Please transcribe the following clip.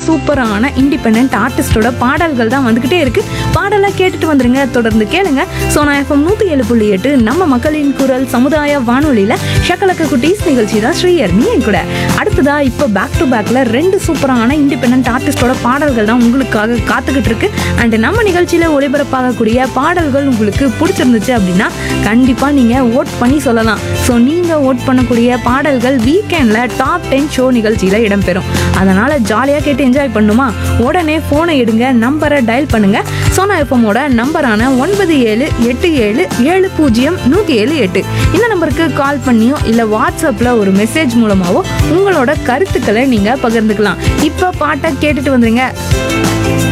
சூப்பரான இண்டிபெண்ட் ஆர்டிஸ்டோட பாடல்கள் தான் வந்துக்கிட்டே இருக்கு பாடலை கேட்டுட்டு வந்துருங்க தொடர்ந்து கேளுங்க சோனா எஃப்எம் நூற்றி ஏழு புள்ளி எட்டு நம்ம மக்களின் குரல் சமுதாய வானொலியில் ஷக்கலக்க குட்டீஸ் நிகழ்ச்சி தான் ஸ்ரீயர் நீ என் கூட அடுத்ததா இப்போ பேக் டு பேக்கில் ரெண்டு சூப்பரான இண்டிபெண்ட் ஆர்டிஸ்டோட பாடல்கள் தான் உங்களுக்காக காத்துக்கிட்டு இருக்கு அண்ட் நம்ம நிகழ்ச்சியில் ஒளிபரப்பாகக்கூடிய பாடல்கள் உங்களுக்கு பிடிச்சிருந்துச்சு அப்படின்னா கண்டிப்பாக நீங்கள் ஓட் பண்ணி சொல்லலாம் ஸோ நீங்கள் ஓட் பண்ணக்கூடிய பாடல்கள் வீக்கெண்டில் டாப் டென் ஷோ நிகழ்ச்சியில் இடம்பெறும் அதனால் ஜாலியாக கேட்டு என்ஜாய் பண்ணுமா உடனே ஃபோனை எடுங்க நம்பரை டயல் பண்ணுங்க சோனா எஃப்எம்மோட நம்பரான ஒன்பது ஏழு எட்டு ஏழு ஏழு பூஜ்ஜியம் நூற்றி ஏழு எட்டு இந்த நம்பருக்கு கால் பண்ணியோ இல்லை வாட்ஸ்அப்பில் ஒரு மெசேஜ் மூலமாவோ உங்களோட கருத்துக்களை நீங்கள் பகிர்ந்துக்கலாம் இப்போ பாட்டை கேட்டுட்டு வந்துருங்க